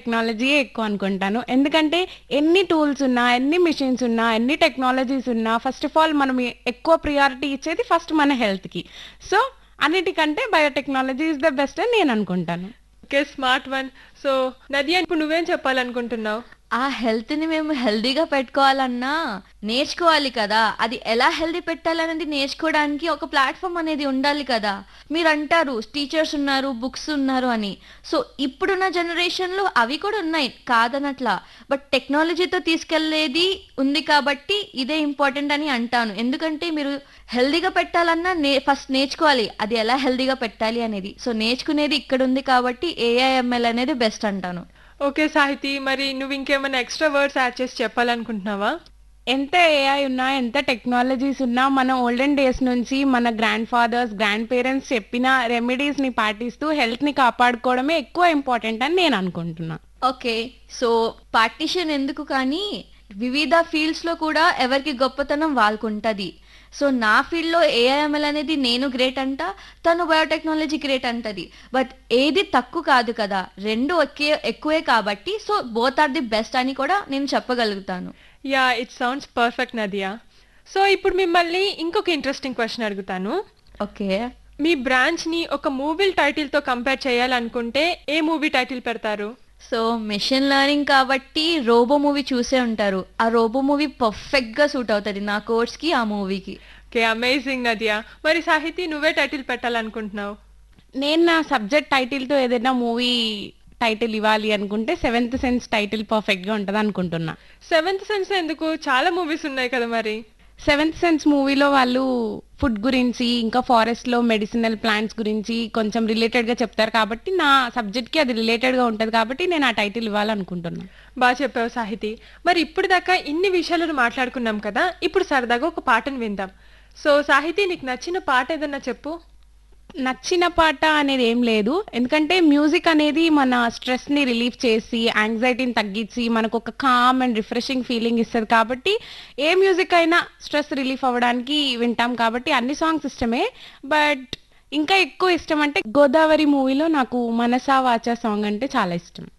టెక్నాలజీయే ఎక్కువ అనుకుంటాను ఎందుకంటే ఎన్ని టూల్స్ ఉన్నా ఎన్ని మిషన్స్ ఉన్నా ఎన్ని టెక్నాలజీస్ ఉన్నా ఫస్ట్ ఆఫ్ ఆల్ మనం ఎక్కువ ప్రియారిటీ ఇచ్చేది ఫస్ట్ మన హెల్త్కి సో అన్నిటికంటే బయోటెక్నాలజీ ఇస్ ద బెస్ట్ అని నేను అనుకుంటాను okay smart one so Nadiya ఇప్పుడు నువ్వేం చెప్పాలనుకుంటున్నావు ఆ హెల్త్ ని మేము హెల్దీగా పెట్టుకోవాలన్నా నేర్చుకోవాలి కదా అది ఎలా హెల్దీ పెట్టాలనేది నేర్చుకోవడానికి ఒక ప్లాట్ఫామ్ అనేది ఉండాలి కదా మీరు అంటారు టీచర్స్ ఉన్నారు బుక్స్ ఉన్నారు అని సో ఇప్పుడున్న జనరేషన్ లో అవి కూడా ఉన్నాయి కాదనట్లా బట్ టెక్నాలజీతో తీసుకెళ్లేది ఉంది కాబట్టి ఇదే ఇంపార్టెంట్ అని అంటాను ఎందుకంటే మీరు హెల్దీగా పెట్టాలన్నా నే ఫస్ట్ నేర్చుకోవాలి అది ఎలా హెల్దీగా పెట్టాలి అనేది సో నేర్చుకునేది ఇక్కడ ఉంది కాబట్టి ఏఐఎంఎల్ అనేది బెస్ట్ అంటాను ఓకే సాహితి మరి నువ్వు ఇంకేమైనా ఎక్స్ట్రా వర్డ్స్ యాడ్ చేసి చెప్పాలనుకుంటున్నావా ఎంత ఏఐ ఉన్నా ఎంత టెక్నాలజీస్ ఉన్నా మన ఓల్డెన్ డేస్ నుంచి మన గ్రాండ్ ఫాదర్స్ గ్రాండ్ పేరెంట్స్ చెప్పిన రెమెడీస్ ని పాటిస్తూ హెల్త్ ని కాపాడుకోవడమే ఎక్కువ ఇంపార్టెంట్ అని నేను అనుకుంటున్నా ఓకే సో పార్టీషన్ ఎందుకు కానీ వివిధ ఫీల్డ్స్ లో కూడా ఎవరికి గొప్పతనం వాళ్ళకుంటది సో నా ఫీల్డ్ లో ఏఐఎంఎల్ అనేది నేను గ్రేట్ అంట తను బయోటెక్నాలజీ గ్రేట్ అంటది బట్ ఏది తక్కువ కాదు కదా రెండు ఒకే ఎక్కువే కాబట్టి so both are the best అని కూడా నేను చెప్పగలుగుతాను yeah it sounds perfect Nadiya so ఇప్పుడు మిమ్మల్ని ఇంకొక ఇంట్రెస్టింగ్ క్వశ్చన్ అడుగుతాను ఓకే మీ బ్రాంచ్ ని ఒక మూవీ టైటిల్ తో కంపేర్ చేయాలనుకుంటే ఏ మూవీ టైటిల్ పెడతారు సో మెషిన్ లెర్నింగ్ కాబట్టి రోబో మూవీ చూసే ఉంటారు ఆ రోబో మూవీ పర్ఫెక్ట్ గా సూట్ అవుతుంది నా కోర్స్ కి ఆ మూవీకి ఓకే అమేజింగ్ నదియా మరి సాహితి నువ్వే టైటిల్ పెట్టాలనుకుంటున్నావు నేను నా సబ్జెక్ట్ టైటిల్ తో ఏదైనా మూవీ టైటిల్ ఇవ్వాలి అనుకుంటే సెవెంత్ సెన్స్ టైటిల్ పర్ఫెక్ట్ గా ఉంటది అనుకుంటున్నా సెవెంత్ సెన్స్ ఎందుకు చాలా మూవీస్ ఉన్నాయి కదా మరి సెవెంత్ సెన్స్ మూవీలో వాళ్ళు ఫుడ్ గురించి ఇంకా ఫారెస్ట్ లో మెడిసినల్ ప్లాంట్స్ గురించి కొంచెం రిలేటెడ్ గా చెప్తారు కాబట్టి నా సబ్జెక్ట్ కి అది రిలేటెడ్ గా ఉంటది కాబట్టి నేను ఆ టైటిల్ ఇవ్వాలనుకుంటున్నా బాగా చెప్పావు సాహితి మరి ఇప్పుడు దాకా ఇన్ని విషయాలను మాట్లాడుకున్నాం కదా ఇప్పుడు సరదాగా ఒక పాటను విందాం సో సాహితి నీకు నచ్చిన పాట ఏదన్నా చెప్పు నచ్చిన పాట అనేది ఏం లేదు ఎందుకంటే మ్యూజిక్ అనేది మన స్ట్రెస్ ని రిలీఫ్ చేసి యాంగ్జైటీని తగ్గించి మనకు ఒక కామ్ అండ్ రిఫ్రెషింగ్ ఫీలింగ్ ఇస్తుంది కాబట్టి ఏ మ్యూజిక్ అయినా స్ట్రెస్ రిలీఫ్ అవ్వడానికి వింటాం కాబట్టి అన్ని సాంగ్స్ ఇష్టమే బట్ ఇంకా ఎక్కువ ఇష్టం అంటే గోదావరి మూవీలో నాకు మనసా వాచా సాంగ్ అంటే చాలా ఇష్టం